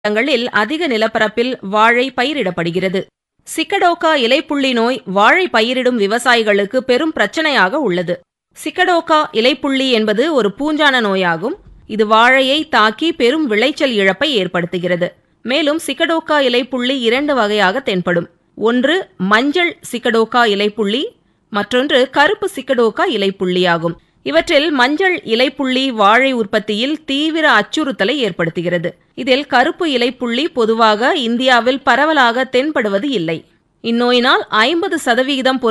இடங்களில் அதிக நிலப்பரப்பில் வாழை பயிரிடப்படுகிறது சிக்கடோக்கா இலைப்புள்ளி நோய் வாழை பயிரிடும் விவசாயிகளுக்கு பெரும் பிரச்சனையாக உள்ளது சிக்கடோக்கா இலைப்புள்ளி என்பது ஒரு பூஞ்சான நோயாகும் இது வாழையை தாக்கி பெரும் விளைச்சல் இழப்பை ஏற்படுத்துகிறது மேலும் சிக்கடோக்கா இலைப்புள்ளி இரண்டு வகையாக தென்படும் ஒன்று மஞ்சள் சிக்கடோக்கா இலைப்புள்ளி மற்றொன்று கருப்பு சிக்கடோக்கா இலைப்புள்ளி ஆகும் இவற்றில் மஞ்சள் இலைப்புள்ளி வாழை உற்பத்தியில் தீவிர அச்சுறுத்தலை ஏற்படுத்துகிறது இதில் கருப்பு இலைப்புள்ளி பொதுவாக இந்தியாவில் பரவலாக தென்படுவது இல்லை இந்நோயினால் ஐம்பது சதவிகிதம்